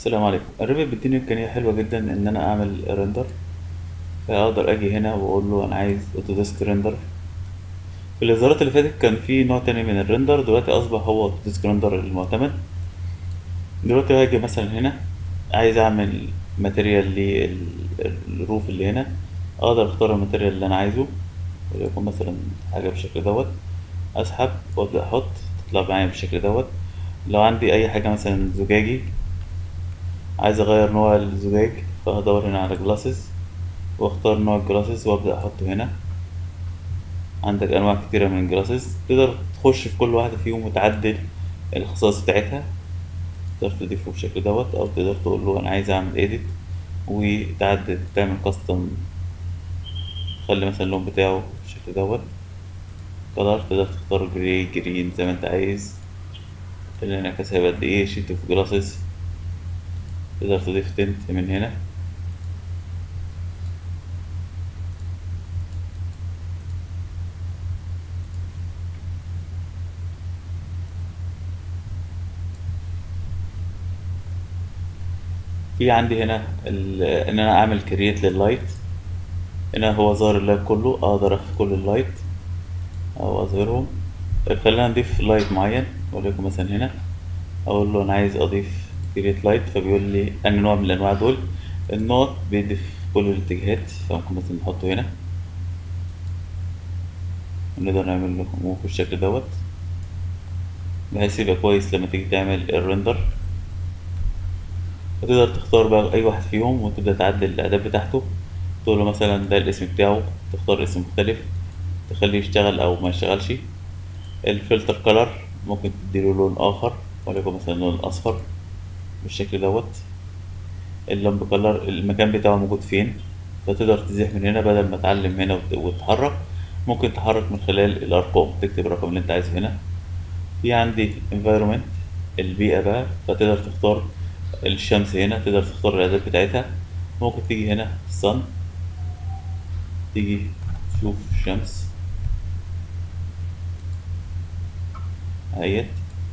السلام عليكم الريفت بيديني امكانيه حلوه جدا ان انا اعمل ريندر فاقدر اجي هنا واقول له انا عايز اوتوديسك ريندر في الاصدارات اللي فاتت كان في نوع تاني من الريندر دلوقتي اصبح هو اوتوديسك ريندر المعتمد دلوقتي هاجي مثلا هنا عايز اعمل ماتيريال للروف اللي هنا اقدر اختار الماتيريال اللي انا عايزه وليكن مثلا حاجه بالشكل دوت اسحب وابدا احط تطلع معايا بالشكل دوت لو عندي اي حاجه مثلا زجاجي عايز اغير نوع الزجاج فهدور هنا على جلاسز واختار نوع الجلاسز وابدا احطه هنا عندك انواع كتيره من الجلاسز تقدر تخش في كل واحده فيهم وتعدل الخصائص بتاعتها تقدر تضيفه بالشكل دوت او تقدر تقول له انا عايز اعمل ايديت وتعدل تعمل كاستم تخلي مثلا اللون بتاعه بالشكل دوت كلر تقدر تختار جراي جرين زي ما انت عايز الانعكاس هيبقى قد ايه شيت اوف جلاسز تقدر تضيف تنت من هنا في عندي هنا ال- ان انا اعمل كرييت لللايت هنا هو ظاهر اللايت كله اقدر اخفي كل اللايت او اظهرهم خلينا نضيف لايت معين وليكن مثلا هنا اقول له انا عايز اضيف كرييت لايت فبيقول لي انهي نوع من الانواع دول النوت بيضيف كل الاتجاهات فممكن مثلا نحطه هنا نقدر نعمل له موف بالشكل دوت بحيث يبقى كويس لما تيجي تعمل الريندر وتقدر تختار بقى اي واحد فيهم وتبدأ تعدل الاعداد بتاعته تقول له مثلا ده الاسم بتاعه تختار اسم مختلف تخليه يشتغل او ما يشتغلش الفلتر كلر ممكن تديله لون اخر وليكن مثلا لون اصفر بالشكل دوت اللمب كلر المكان بتاعه موجود فين فتقدر تزيح من هنا بدل ما تعلم هنا وت- وتتحرك ممكن تحرك من خلال الارقام تكتب الرقم اللي انت عايزه هنا في عندي environment البيئة بقى فتقدر تختار الشمس هنا تقدر تختار الإعداد بتاعتها ممكن تيجي هنا sun تيجي تشوف الشمس اهيت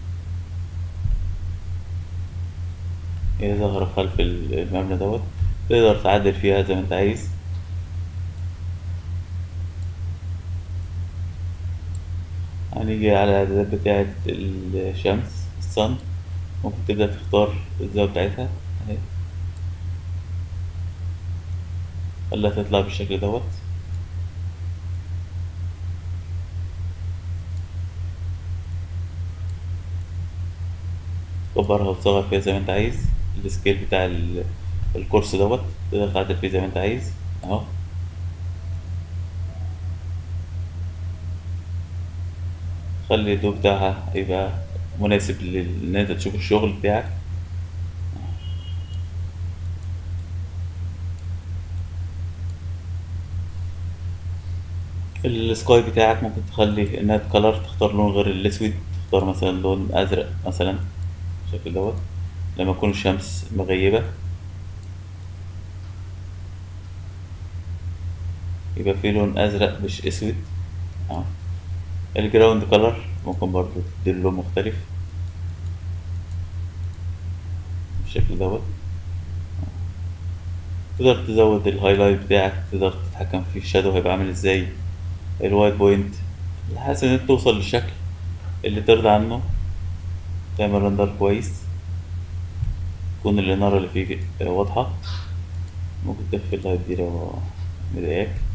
هي ظاهرة خلف المبنى دوت تقدر تعدل فيها زي ما انت عايز هنيجي على الإعدادات بتاعة الشمس الصن ممكن تبدأ تختار الزاوية بتاعتها اهي خليها تطلع بالشكل دوت تكبرها وتصغر فيها زي ما انت عايز السكيل بتاع ال- الكورس دوت تقدر تعدل فيه زي ما انت عايز اهو خلي الضوء بتاعها يبقى مناسب لل- ان انت تشوف الشغل بتاعك السكاي بتاعك ممكن تخلي انها كلر تختار لون غير الاسود تختار مثلا لون ازرق مثلا بالشكل دوت لما تكون الشمس مغيبة يبقى في لون ازرق مش اسود اه الجراوند كلر ممكن برضو تديله لون مختلف بالشكل دوت تقدر تزود الهايلايت بتاعك تقدر تتحكم في الشادو هيبقى عامل ازاي الوايت بوينت لحد ان انت توصل للشكل اللي ترضى عنه تعمل رندر كويس تكون الإنارة اللي فيه واضحة ممكن تخفي اللايت دي لو مضايقاك